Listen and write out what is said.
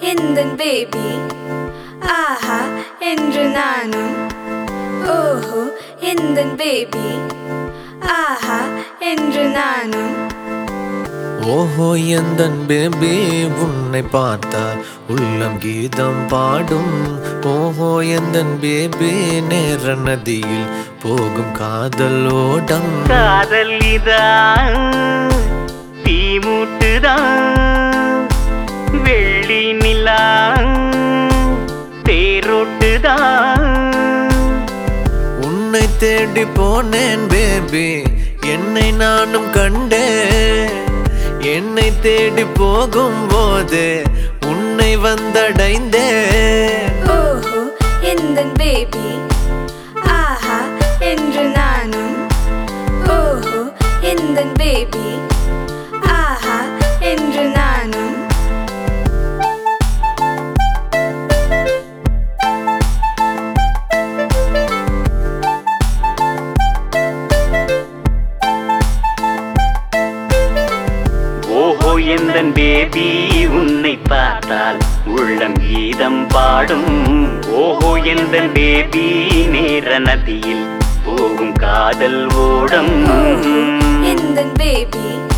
எந்தன் பேபி ஆஹா என்று நானும் ஓஹோ எந்தன் பேபி ஆஹா என்று நானும் ஓஹோ எந்தன் பேபி உன்னை பார்த்தால் உள்ளம் கீதம் பாடும் ஓஹோ எந்தன் பேபி நேர நதியில் போகும் காதல் ஓடம் காதல் இதான் தீமூட்டுதான் வெள்ளி நிலா தேரோட்டுதான் உன்னை தேடி போனேன் பேபி என்னை நானும் கண்டேன் என்னை தேடி போகும்போது உன்னை வந்தடைந்தேன் ஓஹோ எந்தன் பேபி ஆஹா என்று நானும் ஓஹோ எந்தன் பேபி ஆஹா என்று நானும் ஓஹோ எந்தன் பேபி உன்னை பார்த்தால் உள்ளம் கீதம் பாடும் ஓஹோ எந்தன் பேபி நேர நதியில் போகும் காதல் ஓடம் எந்தன் பேபி